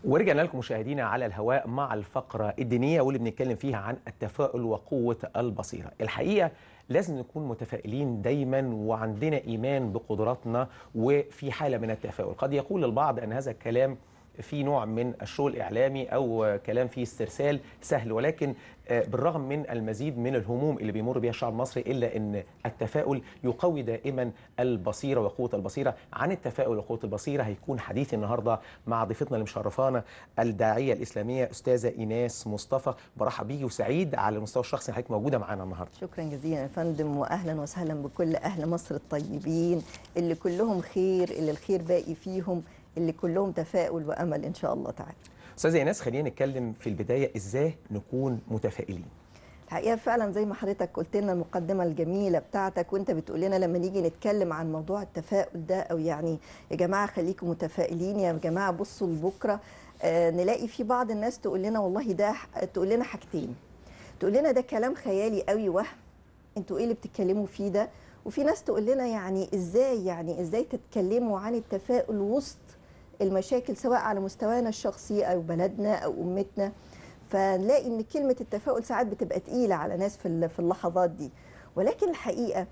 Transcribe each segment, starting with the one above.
ورجعنا لكم مشاهدينا على الهواء مع الفقرة الدينية واللي بنتكلم فيها عن التفاؤل وقوة البصيرة الحقيقة لازم نكون متفائلين دايما وعندنا إيمان بقدراتنا وفي حالة من التفاؤل قد يقول البعض أن هذا الكلام في نوع من الشو الإعلامي أو كلام فيه استرسال سهل ولكن بالرغم من المزيد من الهموم اللي بيمر بها الشعب المصري إلا أن التفاؤل يقوي دائما البصيرة وقوة البصيرة عن التفاؤل وقوة البصيرة هيكون حديث النهاردة مع ضيفتنا اللي مشرفانا الداعية الإسلامية أستاذة إيناس مصطفى برحب بيكي وسعيد على المستوى الشخصي حضرتك موجودة معانا النهاردة شكرا جزيلا يا فندم واهلا وسهلا بكل اهل مصر الطيبين اللي كلهم خير اللي الخير باقي فيهم اللي كلهم تفاؤل وامل ان شاء الله تعالى أستاذة إيناس خلينا نتكلم في البداية إزاي نكون متفائلين الحقيقه فعلا زي ما حضرتك قلت لنا المقدمه الجميله بتاعتك وانت بتقول لنا لما نيجي نتكلم عن موضوع التفاؤل ده او يعني يا جماعه خليكم متفائلين يا جماعه بصوا لبكره آه نلاقي في بعض الناس تقول لنا والله ده تقول لنا حاجتين تقول لنا ده كلام خيالي قوي وهم انتوا ايه اللي بتتكلموا فيه ده وفي ناس تقول لنا يعني ازاي يعني ازاي تتكلموا عن التفاؤل وسط المشاكل سواء على مستوانا الشخصي او بلدنا او امتنا فنلاقي ان كلمه التفاؤل ساعات بتبقى تقيله على ناس في في اللحظات دي ولكن الحقيقه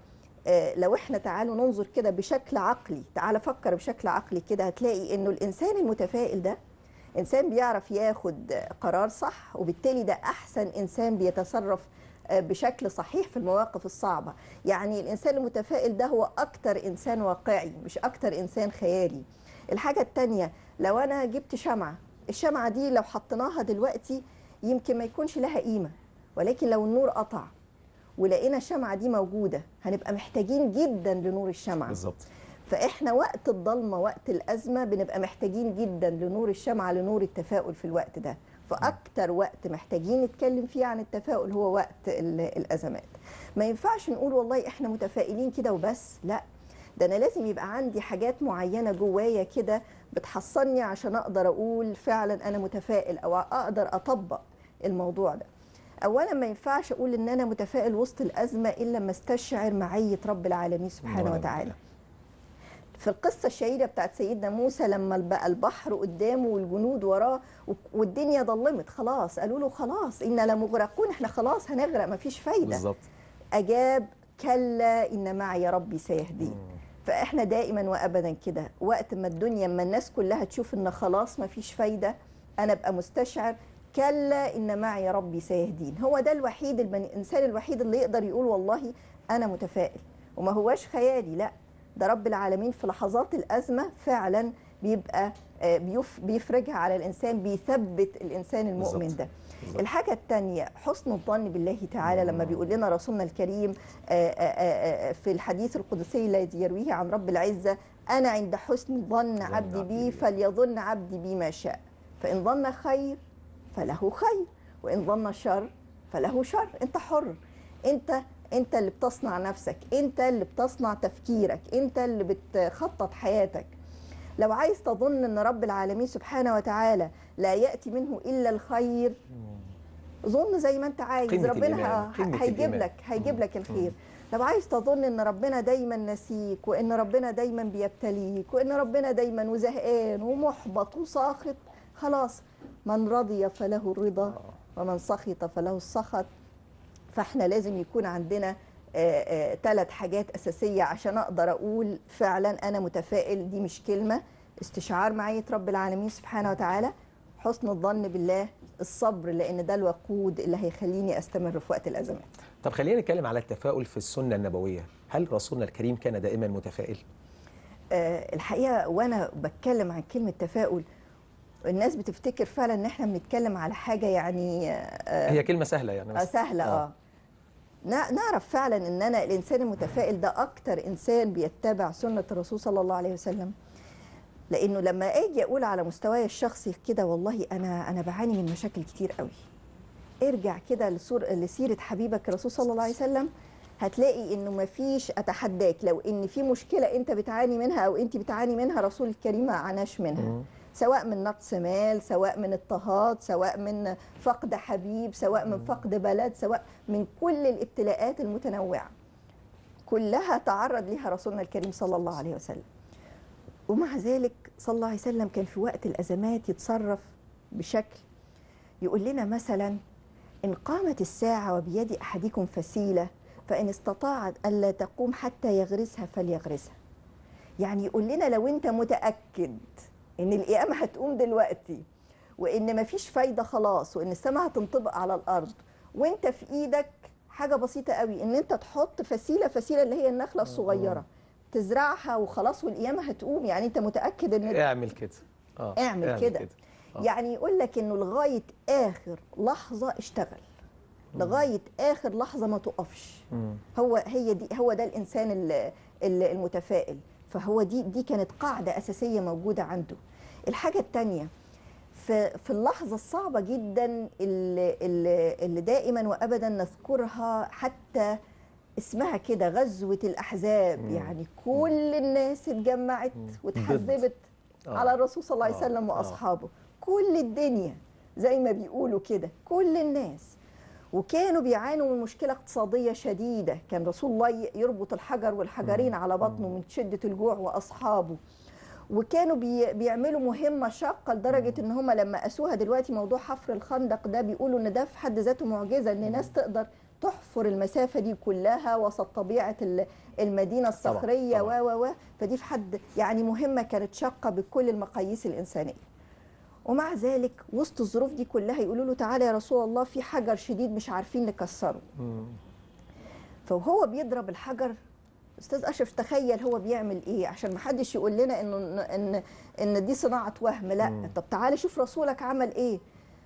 لو احنا تعالوا ننظر كده بشكل عقلي تعال فكر بشكل عقلي كده هتلاقي انه الانسان المتفائل ده انسان بيعرف ياخد قرار صح وبالتالي ده احسن انسان بيتصرف بشكل صحيح في المواقف الصعبه يعني الانسان المتفائل ده هو اكتر انسان واقعي مش اكتر انسان خيالي الحاجه الثانيه لو انا جبت شمعه الشمعه دي لو حطيناها دلوقتي يمكن ما يكونش لها قيمه ولكن لو النور قطع ولقينا الشمعه دي موجوده هنبقى محتاجين جدا لنور الشمعه بالظبط فاحنا وقت الضلمه وقت الازمه بنبقى محتاجين جدا لنور الشمعه لنور التفاؤل في الوقت ده فاكتر وقت محتاجين نتكلم فيه عن التفاؤل هو وقت الازمات ما ينفعش نقول والله احنا متفائلين كده وبس لا ده انا لازم يبقى عندي حاجات معينه جوايا كده بتحصلني عشان اقدر اقول فعلا انا متفائل او اقدر اطبق الموضوع ده اولا ما ينفعش اقول ان انا متفائل وسط الازمه الا لما استشعر معيه رب العالمين سبحانه وتعالى في القصه الشهيره بتاعت سيدنا موسى لما بقى البحر قدامه والجنود وراه والدنيا ضلمت خلاص قالوا له خلاص انا لمغرقون احنا خلاص هنغرق مفيش فايده بالظبط اجاب كلا ان معي ربي سيهدين فاحنا دائما وابدا كده وقت ما الدنيا اما الناس كلها تشوف ان خلاص مفيش فايده انا ابقى مستشعر كلا ان معي ربي سيهدين هو ده الوحيد البني الانسان الوحيد اللي يقدر يقول والله انا متفائل وما هواش خيالي لا ده رب العالمين في لحظات الازمه فعلا بيبقى بيفرجها على الانسان بيثبت الانسان المؤمن بالزبط. ده بالزبط. الحاجه الثانيه حسن الظن بالله تعالى لما بيقول لنا رسولنا الكريم في الحديث القدسي الذي يرويه عن رب العزه انا عند حسن ظن عبدي بي فليظن عبدي بي ما شاء فان ظن خير فله خير وان ظن شر فله شر انت حر انت انت اللي بتصنع نفسك انت اللي بتصنع تفكيرك انت اللي بتخطط حياتك لو عايز تظن ان رب العالمين سبحانه وتعالى لا ياتي منه الا الخير ظن زي ما انت عايز ربنا هيجيب لك هيجيب لك الخير لو عايز تظن ان ربنا دايما نسيك وان ربنا دايما بيبتليك وان ربنا دايما وزهقان ومحبط وساخط خلاص من رضي فله الرضا ومن سخط فله السخط فاحنا لازم يكون عندنا ثلاث حاجات أساسية عشان أقدر أقول فعلا أنا متفائل دي مش كلمة استشعار معية رب العالمين سبحانه وتعالى حسن الظن بالله الصبر لأن ده الوقود اللي هيخليني أستمر في وقت الأزمات طب خلينا نتكلم على التفاؤل في السنة النبوية هل رسولنا الكريم كان دائما متفائل؟ أه الحقيقة وأنا بتكلم عن كلمة تفاؤل الناس بتفتكر فعلا ان احنا بنتكلم على حاجه يعني آه هي كلمه سهله يعني آه سهله اه, آه. نعرف فعلا ان انا الانسان المتفائل ده اكتر انسان بيتبع سنه الرسول صلى الله عليه وسلم لانه لما اجي اقول على مستواي الشخصي كده والله انا انا بعاني من مشاكل كتير قوي ارجع كده لسيره حبيبك الرسول صلى الله عليه وسلم هتلاقي انه ما فيش اتحداك لو ان في مشكله انت بتعاني منها او انت بتعاني منها رسول الكريم ما عاناش منها سواء من نقص مال سواء من اضطهاد سواء من فقد حبيب سواء من فقد بلد سواء من كل الابتلاءات المتنوعة كلها تعرض لها رسولنا الكريم صلى الله عليه وسلم ومع ذلك صلى الله عليه وسلم كان في وقت الأزمات يتصرف بشكل يقول لنا مثلا إن قامت الساعة وبيد أحدكم فسيلة فإن استطاعت ألا تقوم حتى يغرسها فليغرسها يعني يقول لنا لو أنت متأكد إن القيامة هتقوم دلوقتي وإن مفيش فايدة خلاص وإن السماء هتنطبق على الأرض وأنت في إيدك حاجة بسيطة قوي إن أنت تحط فسيلة فسيلة اللي هي النخلة الصغيرة تزرعها وخلاص والقيامة هتقوم يعني أنت متأكد إن اعمل كده اه اعمل كده. آه. يعني يقول لك انه لغايه اخر لحظه اشتغل لغايه اخر لحظه ما تقفش مم. هو هي دي هو ده الانسان ال- ال- المتفائل فهو دي دي كانت قاعده اساسيه موجوده عنده الحاجه الثانيه في في اللحظه الصعبه جدا اللي, اللي, اللي دائما وابدا نذكرها حتى اسمها كده غزوه الاحزاب مم. يعني كل الناس اتجمعت مم. واتحزبت آه. على الرسول صلى الله عليه آه. وسلم آه. واصحابه كل الدنيا زي ما بيقولوا كده كل الناس وكانوا بيعانوا من مشكلة اقتصادية شديدة كان رسول الله ي- يربط الحجر والحجرين مم. على بطنه من شدة الجوع وأصحابه وكانوا بي بيعملوا مهمة شاقة لدرجة ان هم لما قاسوها دلوقتي موضوع حفر الخندق ده بيقولوا ان ده في حد ذاته معجزة ان ناس تقدر تحفر المسافة دي كلها وسط طبيعة ال- المدينة الصخرية و طبعاً. و و فدي في حد يعني مهمة كانت شاقة بكل المقاييس الإنسانية ومع ذلك وسط الظروف دي كلها يقولوا له تعالى يا رسول الله في حجر شديد مش عارفين نكسره مم. فهو بيضرب الحجر استاذ اشرف تخيل هو بيعمل ايه عشان ما حدش يقول لنا انه ان ان دي صناعه وهم لا مم. طب تعالى شوف رسولك عمل ايه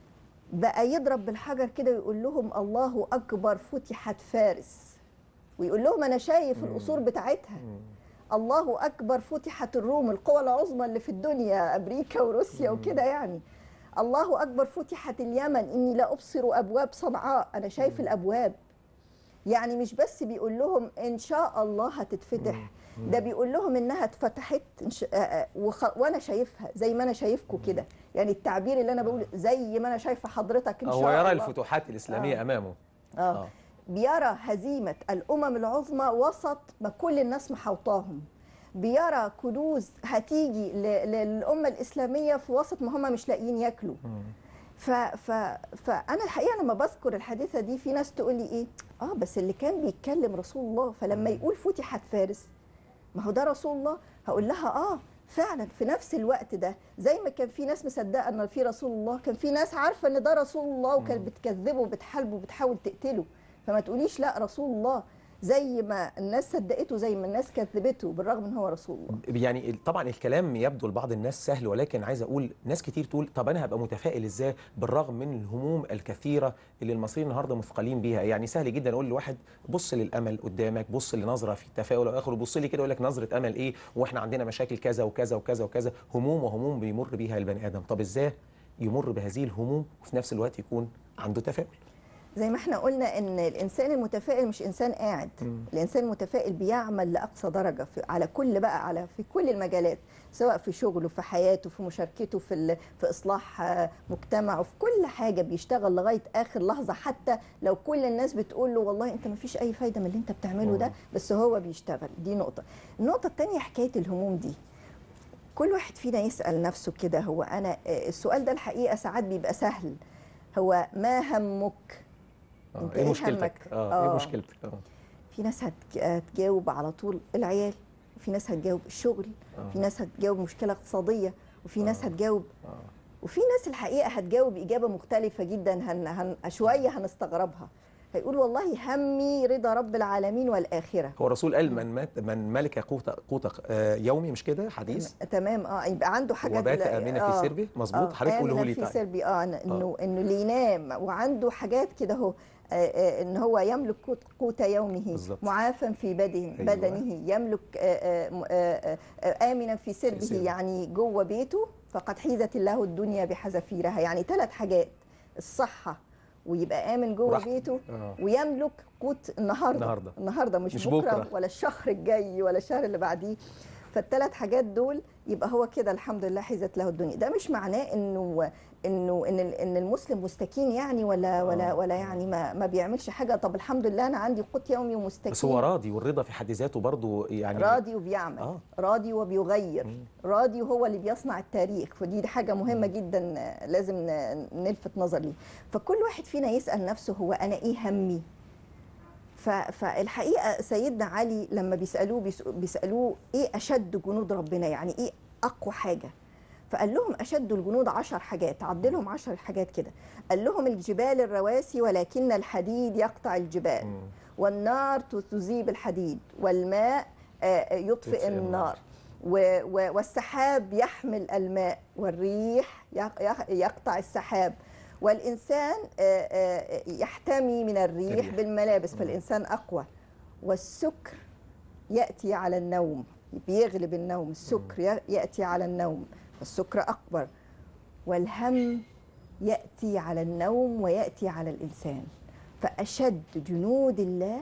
بقى يضرب بالحجر كده ويقول لهم الله اكبر فتحت فارس ويقول لهم انا شايف مم. القصور بتاعتها مم. الله اكبر فتحت الروم القوى العظمى اللي في الدنيا امريكا وروسيا مم. وكده يعني الله اكبر فتحت اليمن اني لا ابصر ابواب صنعاء انا شايف الابواب يعني مش بس بيقول لهم ان شاء الله هتتفتح مم. ده بيقول لهم انها اتفتحت إن شاء- آه، آه، وخ- وانا شايفها زي ما انا شايفكم كده يعني التعبير اللي انا بقول زي ما انا شايفه حضرتك ان شاء هو الله يرى الفتوحات الإسلامية آه. أمامه آه. بيرى هزيمة الأمم العظمى وسط ما كل الناس محوطاهم بيرى كنوز هتيجي ل- للأمة الإسلامية في وسط ما هم مش لاقيين ياكلوا مم. ف... ف... فأنا الحقيقة لما بذكر الحادثة دي في ناس تقول لي إيه آه بس اللي كان بيتكلم رسول الله فلما يقول فتحت فارس ما هو ده رسول الله هقول لها آه فعلا في نفس الوقت ده زي ما كان في ناس مصدقه ان في رسول الله كان في ناس عارفه ان ده رسول الله وكانت بتكذبه وبتحاربه وبتحاول تقتله فما تقوليش لا رسول الله زي ما الناس صدقته زي ما الناس كذبته بالرغم ان هو رسول الله يعني ال- طبعا الكلام يبدو لبعض الناس سهل ولكن عايز اقول ناس كتير تقول طب انا هبقى متفائل ازاي بالرغم من الهموم الكثيره اللي المصريين النهارده مثقلين بيها يعني سهل جدا اقول لواحد بص للامل قدامك بص لنظره في التفاؤل واخره بص لي كده يقول لك نظره امل ايه واحنا عندنا مشاكل كذا وكذا وكذا وكذا هموم وهموم بيمر بيها البني ادم طب ازاي يمر بهذه الهموم وفي نفس الوقت يكون عنده تفاؤل زي ما احنا قلنا ان الانسان المتفائل مش انسان قاعد مم. الانسان المتفائل بيعمل لاقصى درجه في على كل بقى على في كل المجالات سواء في شغله في حياته في مشاركته في ال- في اصلاح آه، مجتمعه في كل حاجه بيشتغل لغايه اخر لحظه حتى لو كل الناس بتقول له والله انت ما فيش اي فايده من اللي انت بتعمله ده مم. بس هو بيشتغل دي نقطه النقطه الثانيه حكايه الهموم دي كل واحد فينا يسال نفسه كده هو انا آه، السؤال ده الحقيقه ساعات بيبقى سهل هو ما همك آه. انت ايه ايه مشكلتك همك؟ اه ايه آه. مشكلتك اه في ناس هتج- هتجاوب على طول العيال وفي ناس هتجاوب الشغل آه. في ناس هتجاوب مشكله اقتصاديه وفي ناس آه. هتجاوب آه. وفي ناس الحقيقه هتجاوب اجابه مختلفه جدا هن هن شويه هنستغربها هيقول والله همي رضا رب العالمين والاخره هو الرسول قال من مات من ملك قوت قوت آه، يومي مش كده حديث تمام اه يبقى عنده حاجات وبات لا- امنا آه. في سربه مظبوط حضرتك قوله آمنا لي في تعالى. سربي اه إن- انه انه اللي ينام وعنده حاجات كده اهو آه، آه، ان هو يملك قوت- قوت يومه بالظبط. معافى في بدنه أيوة. بدنه يملك آه، آه، م- آه، آه، امنا في سربه سربه. يعني جوه بيته فقد حيزت الله الدنيا بحذافيرها يعني ثلاث حاجات الصحه ويبقى امن جوه براحته. بيته آه. ويملك قوت النهارده النهاردة. النهارده مش, مش بكره, بكرة. ولا الشهر الجاي ولا الشهر اللي بعديه فالثلاث حاجات دول يبقى هو كده الحمد لله حيزت له الدنيا ده مش معناه انه انه ان ال- ان المسلم مستكين يعني ولا ولا آه. ولا يعني ما ما بيعملش حاجه طب الحمد لله انا عندي قوت يومي ومستكين بس هو راضي والرضا في حد ذاته برضو يعني راضي وبيعمل آه. راضي وبيغير مم. راضي وهو اللي بيصنع التاريخ فدي دي حاجه مهمه جدا آه، لازم ن- نلفت نظر ليه فكل واحد فينا يسال نفسه هو انا ايه همي ف- فالحقيقه سيدنا علي لما بيسالوه بيس- بيسالوه ايه اشد جنود ربنا يعني ايه اقوى حاجه فقال لهم اشد الجنود عشر حاجات عد لهم عشر حاجات كده قال لهم الجبال الرواسي ولكن الحديد يقطع الجبال مم. والنار تذيب الحديد والماء آه، يطفئ يطفئ النار. النار و- و- والسحاب يحمل الماء والريح يق- يق- يقطع السحاب والإنسان آه، آه، يحتمي من الريح الريح. بالملابس مم. فالإنسان أقوى والسكر يأتي على النوم بيغلب النوم السكر ي- يأتي على النوم والسكر أكبر والهم يأتي على النوم ويأتي على الإنسان فأشد جنود الله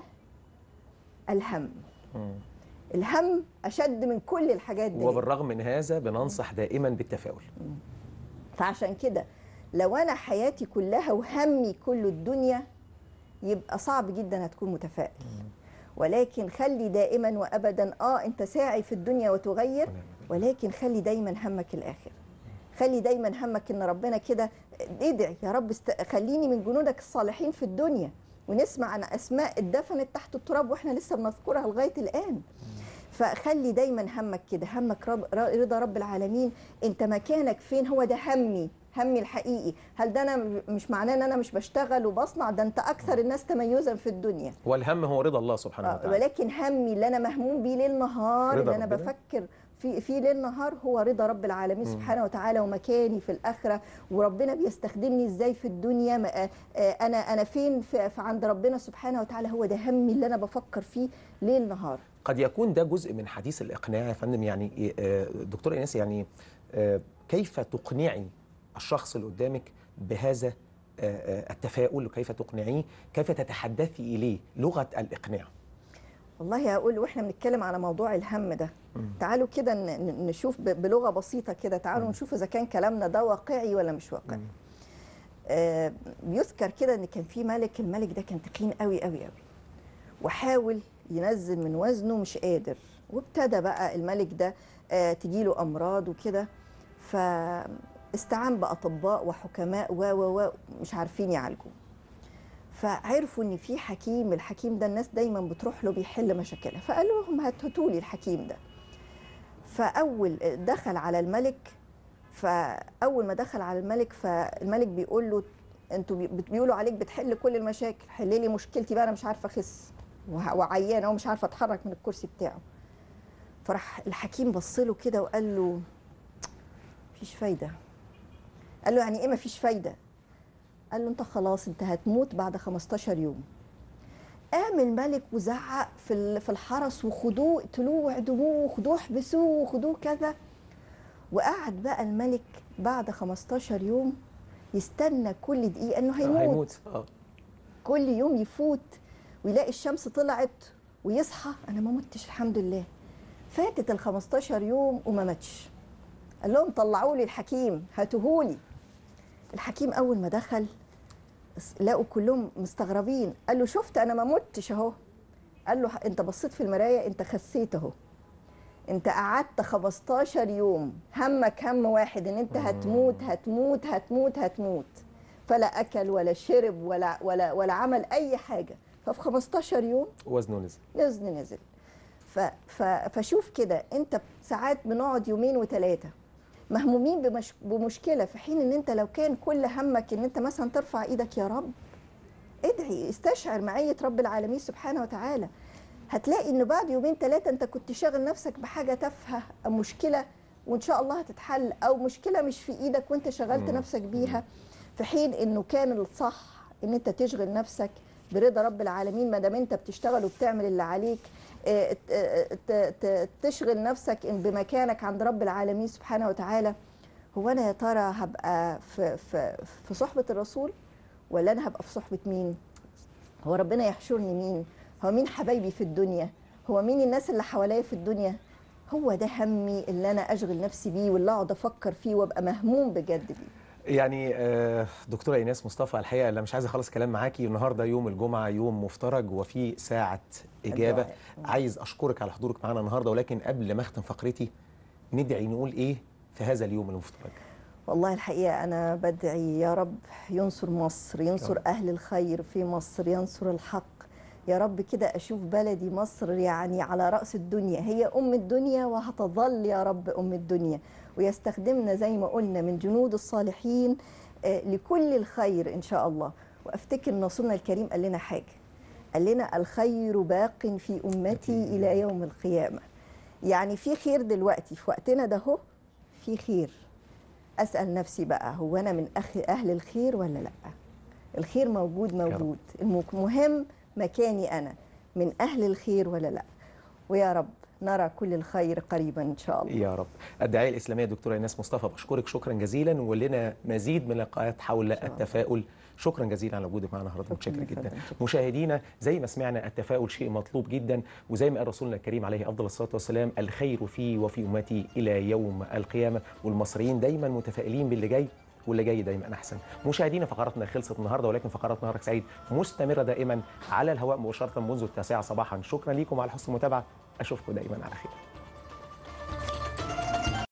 الهم مم. الهم أشد من كل الحاجات دي وبالرغم من هذا بننصح دائما بالتفاؤل فعشان كده لو أنا حياتي كلها وهمي كل الدنيا يبقى صعب جدا هتكون متفائل ولكن خلي دائما وأبدا آه أنت ساعي في الدنيا وتغير ولكن خلي دايما همك الآخر خلي دايما همك ان ربنا كده ادعي يا رب است... خليني من جنودك الصالحين في الدنيا ونسمع عن اسماء اتدفنت تحت التراب واحنا لسه بنذكرها لغايه الان فخلي دايما همك كده همك رب... رضا رب العالمين انت مكانك فين هو ده همي همي الحقيقي هل ده انا مش معناه ان انا مش بشتغل وبصنع ده انت اكثر الناس تميزا في الدنيا والهم هو رضا الله سبحانه آه، وتعالى ولكن همي اللي انا مهموم بيه ليل نهار رضا اللي انا ربنا. بفكر في في ليل نهار هو رضا رب العالمين مم. سبحانه وتعالى ومكاني في الاخره وربنا بيستخدمني ازاي في الدنيا ما- آه، آه، انا انا فين في في عند ربنا سبحانه وتعالى هو ده همي اللي انا بفكر فيه ليل نهار قد يكون ده جزء من حديث الإقناع يا فندم يعني آه، دكتور إيناس يعني آه، كيف تقنعي الشخص اللي قدامك بهذا آه، آه، التفاؤل وكيف تقنعيه كيف تتحدثي إليه لغة الإقناع والله هقول واحنا بنتكلم على موضوع الهم ده مم. تعالوا كده ن- ن- نشوف ب- بلغه بسيطه كده تعالوا مم. نشوف اذا كان كلامنا ده واقعي ولا مش واقعي مم. آه، بيذكر كده ان كان في ملك الملك ده كان تخين قوي قوي قوي وحاول ينزل من وزنه مش قادر وابتدى بقى الملك ده آه، تجيله امراض وكده فاستعان باطباء وحكماء و و و مش عارفين يعالجوه فعرفوا ان في حكيم الحكيم ده الناس دايما بتروح له بيحل مشاكلها فقالوا لهم هاتوا لي الحكيم ده فاول دخل على الملك فاول ما دخل على الملك فالملك بيقول له انتوا بي- بيقولوا عليك بتحل كل المشاكل حل لي مشكلتي بقى انا مش عارفه اخس وه- وعيانه ومش عارفه اتحرك من الكرسي بتاعه فراح الحكيم بص له كده وقال له مفيش فايده قال له يعني ايه مفيش فايده قال له انت خلاص انت هتموت بعد 15 يوم قام الملك وزعق في ال- في الحرس وخدوه اقتلوه واعدموه وخدوه احبسوه وخدوه كذا وقعد بقى الملك بعد 15 يوم يستنى كل دقيقه انه هيموت, هيموت اه كل يوم يفوت ويلاقي الشمس طلعت ويصحى انا ما متش الحمد لله فاتت ال 15 يوم وما ماتش قال لهم طلعوا لي الحكيم هاتوهولي الحكيم اول ما دخل لقوا كلهم مستغربين قال له شفت انا ما متش اهو قال له انت بصيت في المرايه انت خسيت اهو انت قعدت 15 يوم همك هم واحد ان انت هتموت هتموت هتموت هتموت فلا اكل ولا شرب ولا ولا ولا عمل اي حاجه ففي 15 يوم وزنه نزل وزن نزل ف ف فشوف كده انت ساعات بنقعد يومين وثلاثه مهمومين بمش بمشكله في حين ان انت لو كان كل همك ان انت مثلا ترفع ايدك يا رب ادعي استشعر معيه رب العالمين سبحانه وتعالى هتلاقي ان بعد يومين ثلاثه انت كنت شاغل نفسك بحاجه تافهه او مشكله وان شاء الله هتتحل او مشكله مش في ايدك وانت شغلت مم. نفسك بيها في حين انه كان الصح ان انت تشغل نفسك برضا رب العالمين ما دام انت بتشتغل وبتعمل اللي عليك آه، ت- آه، ت- ت- تشغل نفسك إن بمكانك عند رب العالمين سبحانه وتعالى هو انا يا ترى هبقى في في في صحبه الرسول ولا انا هبقى في صحبه مين هو ربنا يحشرني مين هو مين حبايبي في الدنيا هو مين الناس اللي حواليا في الدنيا هو ده همي اللي انا اشغل نفسي بيه واللي اقعد افكر فيه وابقى مهموم بجد بيه يعني آه، دكتوره ايناس مصطفى الحقيقه انا مش عايز اخلص كلام معاكي النهارده يوم الجمعه يوم مفترج وفي ساعه اجابه الدعاء. عايز اشكرك على حضورك معانا النهارده ولكن قبل ما اختم فقرتي ندعي نقول ايه في هذا اليوم المفترج والله الحقيقة أنا بدعي يا رب ينصر مصر ينصر رب. أهل الخير في مصر ينصر الحق يا رب كده أشوف بلدي مصر يعني على رأس الدنيا هي أم الدنيا وهتظل يا رب أم الدنيا ويستخدمنا زي ما قلنا من جنود الصالحين آه، لكل الخير إن شاء الله وأفتكر إن رسولنا الكريم قال لنا حاجة قال لنا الخير باق في أمتي إلى يوم القيامة يعني في خير دلوقتي في وقتنا ده هو في خير اسال نفسي بقى هو انا من أخ اهل الخير ولا لا الخير موجود رب. موجود المهم مكاني انا من اهل الخير ولا لا ويا رب نرى كل الخير قريبا ان شاء الله يا رب الداعيه الاسلاميه دكتوره ايناس مصطفى بشكرك شكرا جزيلا ولنا مزيد من لقاءات حول شاء الله. التفاؤل شكرا جزيلا على وجودك معنا النهارده شكراً متشكر يا جدا فندم، شكراً. مشاهدينا زي ما سمعنا التفاؤل شيء مطلوب جدا وزي ما قال رسولنا الكريم عليه افضل الصلاه والسلام الخير في وفي امتي الى يوم القيامه والمصريين دايما متفائلين باللي جاي واللي جاي دايما احسن مشاهدينا فقراتنا خلصت النهارده ولكن فقرات نهارك سعيد مستمره دائما على الهواء مباشره منذ التاسعه صباحا شكرا لكم على حسن المتابعه اشوفكم دائما على خير